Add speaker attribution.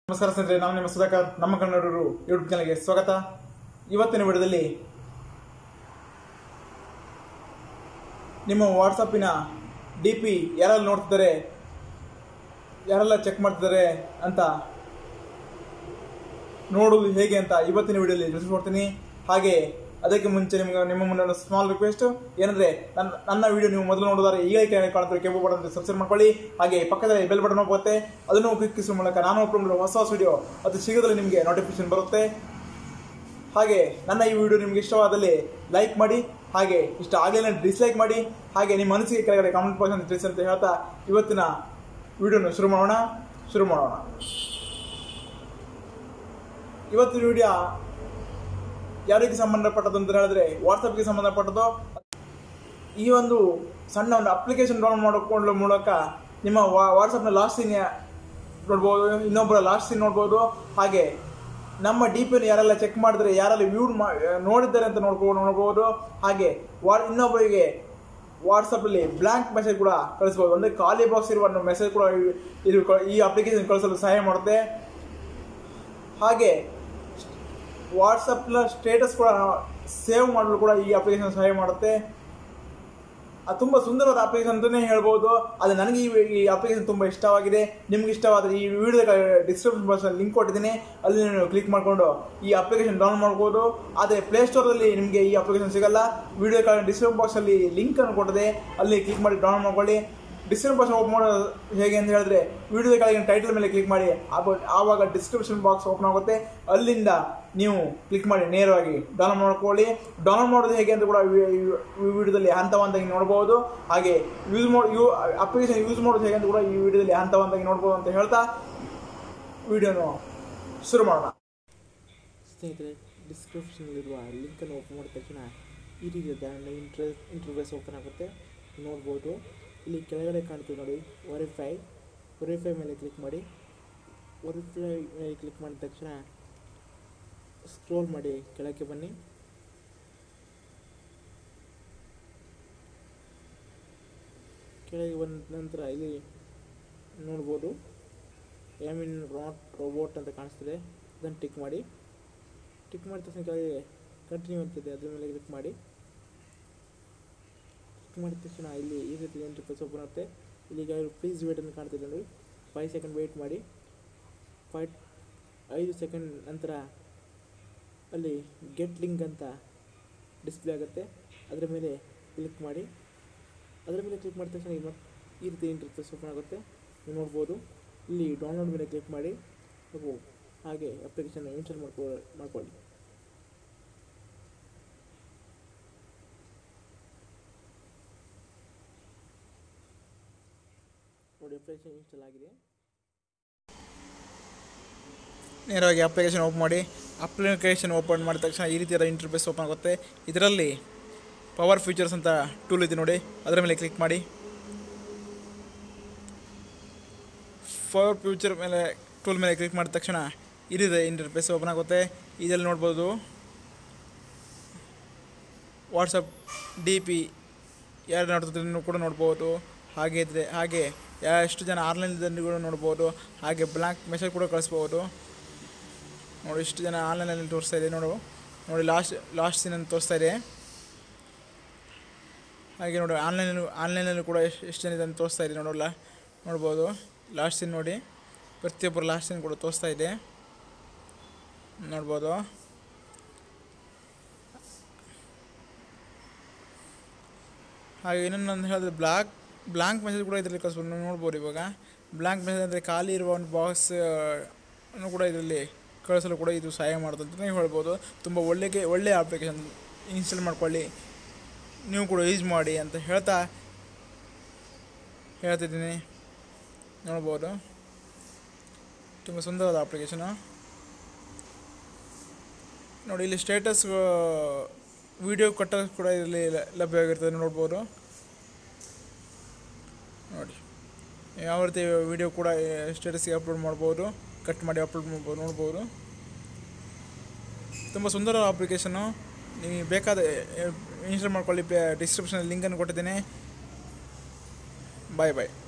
Speaker 1: ನಮಸ್ಕಾರ ಸ್ನೇಹಿತರೆ ನಾನು ನಿಮ್ಮ ಸುಧಾಕರ್ ನಮ್ಮ ಕನ್ನಡರು ಯೂಟ್ಯೂಬ್ ಚಾನಲ್ಗೆ ಸ್ವಾಗತ ಇವತ್ತಿನ ವಿಡಿಯೋದಲ್ಲಿ ನಿಮ್ಮ ವಾಟ್ಸಪ್ಪಿನ ಡಿ ಪಿ ಯಾರೆಲ್ಲ ನೋಡ್ತಿದ್ದಾರೆ ಯಾರೆಲ್ಲ ಚೆಕ್ ಮಾಡ್ತಿದ್ದಾರೆ ಅಂತ ನೋಡುವುದು ಹೇಗೆ ಅಂತ ಇವತ್ತಿನ ವಿಡಿಯೋಲಿ ತಿಳಿಸ್ಕೊಡ್ತೀನಿ ಹಾಗೆ ಅದಕ್ಕೆ ಮುಂಚೆ ನಿಮ್ಗೆ ನಿಮ್ಮ ಮುಂದೆ ಒಂದು ಸ್ಮಾಲ್ ರಿಕ್ವೆಸ್ಟ್ ಏನಂದ್ರೆ ನನ್ನ ನನ್ನ ವಿಡಿಯೋ ನೀವು ಮೊದಲು ನೋಡಿದರೆ ಈಗ ಕಾಣುತ್ತಾರೆ ಕೆಂಪು ಬಟನ್ ಸಬ್ಸ್ಕ್ರೈಬ್ ಮಾಡ್ಕೊಳ್ಳಿ ಹಾಗೆ ಪಕ್ಕದಲ್ಲಿ ಬೆಲ್ ಬಟನ್ ಹೋಗುತ್ತೆ ಅದನ್ನು ಕ್ಲಿಕ್ಕಿಸುವ ಮೂಲಕ ನಾನು ಅಪ್ಲೋಡ್ ಮಾಡುವ ಹೊಸ ಹೊಸ ವಿಡಿಯೋ ಅದು ಶೀಘ್ರದಲ್ಲೇ ನಿಮಗೆ ನೋಟಿಫಿಕೇಶನ್ ಬರುತ್ತೆ ಹಾಗೆ ನನ್ನ ಈ ವಿಡಿಯೋ ನಿಮ್ಗೆ ಇಷ್ಟವಾದಲ್ಲಿ ಲೈಕ್ ಮಾಡಿ ಹಾಗೆ ಇಷ್ಟ ಆಗಲಿಲ್ಲ ಡಿಸ್ಲೈಕ್ ಮಾಡಿ ಹಾಗೆ ನಿಮ್ಮ ಮನಸ್ಸಿಗೆ ಕೆಳಗಡೆ ಕಾಮೆಂಟ್ ಬಾಕ್ಸ್ ಅಂತ ತಿಳಿಸಿ ಅಂತ ಹೇಳ್ತಾ ಇವತ್ತಿನ ವಿಡಿಯೋನ ಶುರು ಮಾಡೋಣ ಶುರು ಮಾಡೋಣ ಇವತ್ತಿನ ವಿಡಿಯೋ ಯಾರಿಗೆ ಸಂಬಂಧಪಟ್ಟದ್ದು ಅಂತ ಹೇಳಿದ್ರೆ ವಾಟ್ಸಪ್ಗೆ ಸಂಬಂಧಪಟ್ಟದ್ದು ಈ ಒಂದು ಸಣ್ಣ ಒಂದು ಅಪ್ಲಿಕೇಶನ್ ಡೌನ್ಲೋಡ್ ಮಾಡಿಕೊಳ್ಳುವ ಮೂಲಕ ನಿಮ್ಮ ವಾಟ್ಸಪ್ನ ಲಾಸ್ಟ್ ಸೀನ್ ನೋಡ್ಬೋದು ಇನ್ನೊಬ್ಬರ ಲಾಸ್ಟ್ ಸೀನ್ ನೋಡ್ಬೋದು ಹಾಗೆ ನಮ್ಮ ಡಿ ಪಿನ ಯಾರೆಲ್ಲ ಚೆಕ್ ಮಾಡಿದ್ರೆ ಯಾರೆಲ್ಲ ವ್ಯೂ ನೋಡಿದ್ದಾರೆ ಅಂತ ನೋಡ್ಕೊಂಡು ನೋಡ್ಬೋದು ಹಾಗೆ ವಾ ಇನ್ನೊಬ್ಬರಿಗೆ ವಾಟ್ಸಪ್ಪಲ್ಲಿ ಬ್ಲ್ಯಾಂಕ್ ಮೆಸೇಜ್ ಕೂಡ ಕಳಿಸ್ಬೋದು ಅಂದರೆ ಖಾಲಿ ಬಾಕ್ಸ್ ಇರುವ ಮೆಸೇಜ್ ಕೂಡ ಇದು ಈ ಅಪ್ಲಿಕೇಶನ್ ಕಳಿಸಲು ಸಹಾಯ ಮಾಡುತ್ತೆ ಹಾಗೆ ವಾಟ್ಸಪ್ನ ಸ್ಟೇಟಸ್ ಕೂಡ ಸೇವ್ ಮಾಡಲು ಕೂಡ ಈ ಅಪ್ಲಿಕೇಶನ್ ಸಹಾಯ ಮಾಡುತ್ತೆ ಅದು ತುಂಬ ಸುಂದರವಾದ ಅಪ್ಲಿಕೇಶನ್ ಅಂತಲೇ ಹೇಳ್ಬೋದು ಅದು ನನಗೆ ಈ ಈ ಅಪ್ಲಿಕೇಶನ್ ತುಂಬ ಇಷ್ಟವಾಗಿದೆ ನಿಮ್ಗೆ ಇಷ್ಟವಾದರೆ ಈ ವಿಡಿಯೋದ ಡಿಸ್ಕ್ರಿಪ್ಷನ್ ಬಾಕ್ಸಲ್ಲಿ ಲಿಂಕ್ ಕೊಟ್ಟಿದ್ದೀನಿ ಅಲ್ಲಿ ನೀವು ಕ್ಲಿಕ್ ಮಾಡಿಕೊಂಡು ಈ ಅಪ್ಲಿಕೇಶನ್ ಡೌನ್ಲೋಡ್ ಮಾಡ್ಬೋದು ಆದರೆ ಪ್ಲೇಸ್ಟೋರಲ್ಲಿ ನಿಮಗೆ ಈ ಅಪ್ಲಿಕೇಶನ್ ಸಿಗಲ್ಲ ವಿಡಿಯೋ ಡಿಸ್ಕ್ರಿಪ್ಷನ್ ಬಾಕ್ಸಲ್ಲಿ ಲಿಂಕನ್ನು ಕೊಟ್ಟಿದೆ ಅಲ್ಲಿ ಕ್ಲಿಕ್ ಮಾಡಿ ಡೌನ್ಲೋಡ್ ಮಾಡ್ಕೊಳ್ಳಿ ಡಿಸ್ಕ್ರಿಪ್ಷನ್ ಬಾಕ್ಸ್ ಓಪನ್ ಮಾಡೋದು ಹೇಗೆ ಅಂತ ಹೇಳಿದ್ರೆ ವಿಡಿಯೋದ ಕೆಳಗಿನ ಟೈಟಲ್ ಮೇಲೆ ಕ್ಲಿಕ್ ಮಾಡಿ ಆಗ- ಆವಾಗ ಡಿಸ್ಕ್ರಿಪ್ಷನ್ ಬಾಕ್ಸ್ ಓಪನ್ ಆಗುತ್ತೆ ಅಲ್ಲಿಂದ ನೀವು ಕ್ಲಿಕ್ ಮಾಡಿ ನೇರವಾಗಿ ಡೌನ್ಲೋಡ್ ಮಾಡ್ಕೊಳ್ಳಿ ಡೌನ್ಲೋಡ್ ಮಾಡೋದು ಹೇಗೆ ಅಂತ ಕೂಡ ವಿ- ಈ ವಿಡಿಯೋದಲ್ಲಿ ಹಂತವಂತಾಗಿ ನೋಡ್ಬೋದು ಹಾಗೆ ಯೂಸ್ ಮಾಡಿ ಯೂ ಅಪ್ಲಿಕೇಶನ್ ಯೂಸ್ ಮಾಡೋದು ಹೇಗೆ ಅಂತ ಕೂಡ ಈ ವಿಡಿಯೋದಲ್ಲಿ ಹಂತವಂತಾಗಿ ನೋಡ್ಬೋದು ಅಂತ ಹೇಳ್ತಾ ವಿಡಿಯೋನು ಶುರು ಮಾಡೋಣ
Speaker 2: ಸ್ನೇಹಿತರೆ ಡಿಸ್ಕ್ರಿಪ್ಷನಲ್ಲಿರುವ ಲಿಂಕನ್ನು ಓಪನ್ ಮಾಡಿದ ತಕ್ಷಣ ಈ ರೀತಿಯ ಇಂಟ್ರ ಇಂಟರ್ಫೇಸ್ ಓಪನ್ ಆಗುತ್ತೆ ನೋಡ್ಬೋದು ಇಲ್ಲಿ ಕೆಳಗಡೆ ಕಾಣ್ತೀವಿ ನೋಡಿ ವೆರಿಫೈ ವೆರಿಫೈ ಮೇಲೆ ಕ್ಲಿಕ್ ಮಾಡಿ ವೆರಿಫೈ ಮೇಲೆ ಕ್ಲಿಕ್ ಮಾಡಿದ ತಕ್ಷಣ ಸ್ಕ್ರೋಲ್ ಮಾಡಿ ಕೆಳಕ್ಕೆ ಬನ್ನಿ ಕೆಳಗೆ ಬಂದ ನಂತರ ಇಲ್ಲಿ ನೋಡ್ಬೋದು ಎಮ್ ಇನ್ ನಾಟ್ ರೋಬೋಟ್ ಅಂತ ಕಾಣಿಸ್ತಿದೆ ಅದನ್ನು ಟಿಕ್ ಮಾಡಿ ಟಿಕ್ ಮಾಡಿದ ತಕ್ಷಣ ಕೆಳಗೆ ಕಂಟಿನ್ಯೂ ಅಂತಿದೆ ಅದ್ರ ಮೇಲೆ ಕ್ಲಿಕ್ ಮಾಡಿ ಕ್ಲಿಕ್ ಮಾಡಿದ ತಕ್ಷಣ ಇಲ್ಲಿ ಈ ರೀತಿ ಇಂಟರ್ಫೇಸ್ ಓಪನ್ ಆಗುತ್ತೆ ಇಲ್ಲಿ ಈಗ ಪ್ಲೀಸ್ ವೇಟ್ ಅಂತ ಕಾಣ್ತಿದೆ ನೋಡಿ ಫೈವ್ ಸೆಕೆಂಡ್ ವೆಯ್ಟ್ ಮಾಡಿ ಫೈವ್ ಐದು ಸೆಕೆಂಡ್ ನಂತರ ಅಲ್ಲಿ ಗೆಟ್ ಲಿಂಕ್ ಅಂತ ಡಿಸ್ಪ್ಲೇ ಆಗುತ್ತೆ ಅದರ ಮೇಲೆ ಕ್ಲಿಕ್ ಮಾಡಿ ಅದರ ಮೇಲೆ ಕ್ಲಿಕ್ ಮಾಡಿದ ತಕ್ಷಣ ಈಗ ಈ ರೀತಿ ಇಂಟರ್ಫೇಸ್ ಓಪನ್ ಆಗುತ್ತೆ ನೀವು ನೋಡ್ಬೋದು ಇಲ್ಲಿ ಡೌನ್ಲೋಡ್ ಮೇಲೆ ಕ್ಲಿಕ್ ಮಾಡಿ ಹಾಗೂ ಹಾಗೆ ಅಪ್ಲಿಕೇಶನ್ ಇನ್ಸ್ಟಾಲ್ ಮಾಡ್ಕೊ ಮಾಡ್ಕೊಳ್ಳಿ ನೋಡಿ ಅಪ್ಲಿಕೇಶನ್ ಇನ್ಸ್ಟಾಲ್ ಆಗಿದೆ
Speaker 1: ನೇರವಾಗಿ ಅಪ್ಲಿಕೇಶನ್ ಓಪನ್ ಮಾಡಿ ಅಪ್ಲಿಕೇಶನ್ ಓಪನ್ ಮಾಡಿದ ತಕ್ಷಣ ಈ ರೀತಿಯಾದ ಇಂಟರ್ಫೇಸ್ ಓಪನ್ ಆಗುತ್ತೆ ಇದರಲ್ಲಿ ಪವರ್ ಫೀಚರ್ಸ್ ಅಂತ ಟೂಲ್ ಇದೆ ನೋಡಿ ಅದರ ಮೇಲೆ ಕ್ಲಿಕ್ ಮಾಡಿ ಪವರ್ ಫ್ಯೂಚರ್ ಮೇಲೆ ಟೂಲ್ ಮೇಲೆ ಕ್ಲಿಕ್ ಮಾಡಿದ ತಕ್ಷಣ ಈ ರೀತಿ ಇಂಟರ್ಫೇಸ್ ಓಪನ್ ಆಗುತ್ತೆ ಇದರಲ್ಲಿ ನೋಡ್ಬೋದು ವಾಟ್ಸಪ್ ಡಿ ಪಿ ಯಾರು ನೋಡ್ತಿದ್ರು ಕೂಡ ನೋಡ್ಬೋದು ಹಾಗೆ ಇದ್ರೆ ಹಾಗೆ ಯಾ- ಎಷ್ಟು ಜನ ಆನ್ಲೈನ್ ಕೂಡ ನೋಡ್ಬೋದು ಹಾಗೆ ಬ್ಲ್ಯಾಂಕ್ ಮೆಸೇಜ್ ಕೂಡ ಕಳಿಸ್ಬೋದು ನೋಡಿ ಇಷ್ಟು ಜನ ಆನ್ಲೈನಲ್ಲಿ ತೋರಿಸ್ತಾ ಇದೆ ನೋಡು ನೋಡಿ ಲಾಸ್ಟ್ ಲಾಸ್ಟ್ ಸೀನ್ ಅಂತ ತೋರಿಸ್ತಾ ಇದೆ ಹಾಗೆ ನೋಡಿ ಆನ್ಲೈನಲ್ಲೂ ಆನ್ಲೈನಲ್ಲೂ ಕೂಡ ಎಷ್ಟು ಎಷ್ಟು ಜನ ಇದೆ ಅಂತ ತೋರಿಸ್ತಾ ಇದೆ ನೋಡೋಲ್ಲ ನೋಡ್ಬೋದು ಲಾಸ್ಟ್ ಸೀನ್ ನೋಡಿ ಪ್ರತಿಯೊಬ್ಬರು ಲಾಸ್ಟ್ ಸೀನ್ ಕೂಡ ತೋರಿಸ್ತಾ ಇದೆ ನೋಡ್ಬೋದು ಹಾಗೆ ಇನ್ನೊಂದು ಹೇಳಿದ್ರೆ ಬ್ಲಾಕ್ ಬ್ಲಾಂಕ್ ಮೆಸೇಜ್ ಕೂಡ ಇದರಲ್ಲಿ ಕಳಿಸ್ಬೋದು ನೀವು ನೋಡ್ಬೋದು ಇವಾಗ ಬ್ಲಾಂಕ್ ಮೆಸೇಜ್ ಅಂದರೆ ಖಾಲಿ ಇರುವ ಒಂದು ಬಾಕ್ಸ್ ಅನ್ನು ಕೂಡ ಇದರಲ್ಲಿ ಕಳಿಸಲು ಕೂಡ ಇದು ಸಹಾಯ ಮಾಡುತ್ತೆ ಅಂತಲೇ ಹೇಳ್ಬೋದು ತುಂಬ ಒಳ್ಳೆಗೆ ಒಳ್ಳೆಯ ಅಪ್ಲಿಕೇಶನ್ ಇನ್ಸ್ಟಾಲ್ ಮಾಡ್ಕೊಳ್ಳಿ ನೀವು ಕೂಡ ಯೂಸ್ ಮಾಡಿ ಅಂತ ಹೇಳ್ತಾ ಹೇಳ್ತಿದ್ದೀನಿ ನೋಡ್ಬೋದು ತುಂಬ ಸುಂದರವಾದ ಅಪ್ಲಿಕೇಶನು ನೋಡಿ ಇಲ್ಲಿ ಸ್ಟೇಟಸ್ ವಿಡಿಯೋ ಕಟ್ಟ ಕೂಡ ಇದರಲ್ಲಿ ಲ- ಲಭ್ಯವಾಗಿರ್ತದೆ ನೋಡ್ಬೋದು ನೋಡಿ ಯಾವ ರೀತಿ ವಿಡಿಯೋ ಕೂಡ ಸ್ಟೇಟಸ್ಗೆ ಅಪ್ಲೋಡ್ ಮಾಡ್ಬೋದು ಕಟ್ ಮಾಡಿ ಅಪ್ಲೋಡ್ ಮಾಡ್ಬೋದು ನೋಡ್ಬೋದು ತುಂಬ ಸುಂದರ ಅಪ್ಲಿಕೇಶನು ನೀವು ಬೇಕಾದ ಇನ್ಸ್ಟಾಲ್ ಮಾಡ್ಕೊಳ್ಳಿ ಡಿಸ್ಕ್ರಿಪ್ಷನಲ್ಲಿ ಲಿಂಕನ್ನು ಕೊಟ್ಟಿದ್ದೀನಿ ಬಾಯ್ ಬಾಯ್